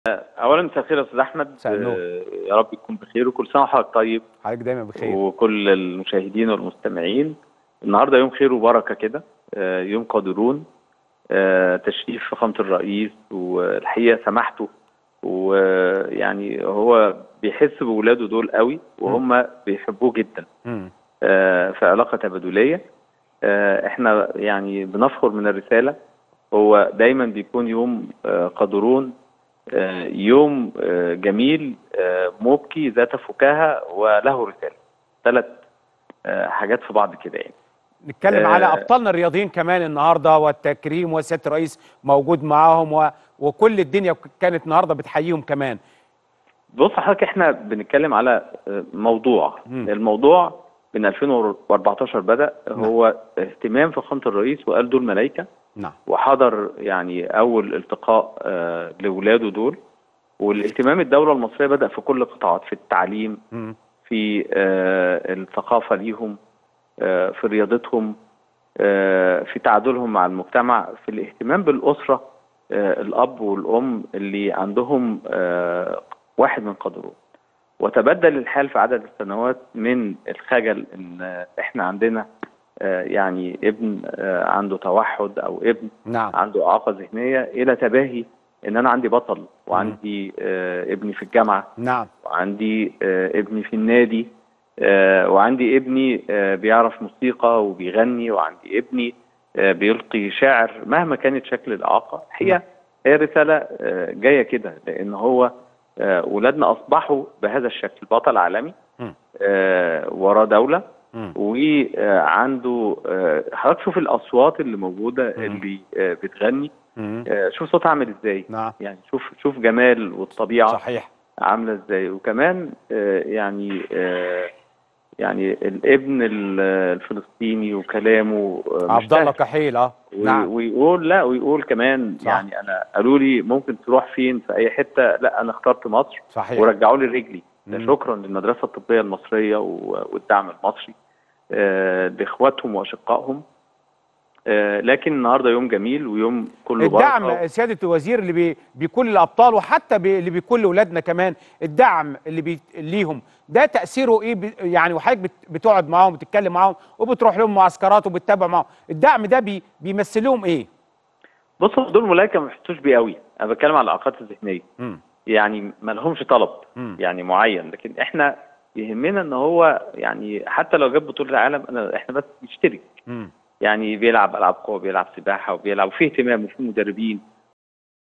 اولا مساء الخير يا استاذ احمد مساء النور. آه، يا رب تكون بخير وكل سنه وحضرتك طيب حضرتك دايما بخير وكل المشاهدين والمستمعين النهارده يوم خير وبركه كده آه، يوم قادرون آه، تشريف فخامه الرئيس والحقيقه سماحته ويعني هو بيحس بولاده دول قوي وهم بيحبوه جدا مم. آه، في علاقه تبادليه آه، احنا يعني بنفخر من الرساله هو دايما بيكون يوم آه، قادرون آه، يوم آه، جميل آه، مبكي ذات فكاهه وله رساله ثلاث حاجات في بعض كده يعني نتكلم آه. على ابطالنا الرياضيين كمان النهارده والتكريم وسياده الرئيس موجود معاهم و... وكل الدنيا كانت النهارده بتحييهم كمان بص حضرتك احنا بنتكلم على آه، موضوع مم. الموضوع من 2014 بدا هو اهتمام فخامه الرئيس وقال دول ملايكه نعم وحضر يعني اول التقاء آه، لاولاده دول والاهتمام الدوله المصريه بدا في كل القطاعات في التعليم مم. في آه، الثقافه ليهم آه، في رياضتهم آه، في تعادلهم مع المجتمع في الاهتمام بالاسره آه، الاب والام اللي عندهم آه، واحد من قدرهم وتبدل الحال في عدد السنوات من الخجل ان احنا عندنا آه، يعني ابن آه، عنده توحد او ابن نعم عنده اعاقه ذهنيه الى تباهي ان انا عندي بطل وعندي آه، ابني في الجامعه نعم وعندي آه، ابني في النادي آه، وعندي ابني آه، بيعرف موسيقى وبيغني وعندي ابني آه، بيلقي شعر مهما كانت شكل الإعاقة هي هي رسالة آه، جاية كده لأن هو آه، ولادنا أصبحوا بهذا الشكل بطل عالمي مم. آه، وراه دولة مم. وعنده آه، حضرتك شوف الأصوات اللي موجودة مم. اللي آه، بتغني مم. آه، شوف صوتها عامل ازاي نعم يعني شوف شوف جمال والطبيعة صحيح عامله ازاي وكمان آه، يعني آه، يعني الابن ال- الفلسطيني وكلامه آه، مش عبد الله سهل. كحيل اه وي- نعم ويقول لا ويقول كمان صح. يعني انا قالوا لي ممكن تروح فين في اي حته لا انا اخترت مصر صحيح ورجعوا لي رجلي مم. شكرا للمدرسه الطبيه المصريه و- والدعم المصري آه، لاخواتهم واشقائهم آه، لكن النهارده يوم جميل ويوم كله بركة. الدعم سياده الوزير اللي بي بيكون للابطال وحتى بي اللي بيكون لاولادنا كمان الدعم اللي بي ليهم ده تاثيره ايه بي يعني وحضرتك بت بتقعد معاهم بتتكلم معاهم وبتروح لهم معسكرات وبتتابع معاهم الدعم ده بي بيمثل لهم ايه؟ بص هو دول ملايكه ما بيحسوش بيه قوي انا بتكلم على الاعاقات الذهنيه مم. يعني ما لهمش طلب مم. يعني معين لكن احنا يهمنا ان هو يعني حتى لو جاب بطوله العالم انا احنا بس نشترك مم. يعني بيلعب العاب قوه بيلعب سباحه وبيلعب وفي اهتمام وفي مدربين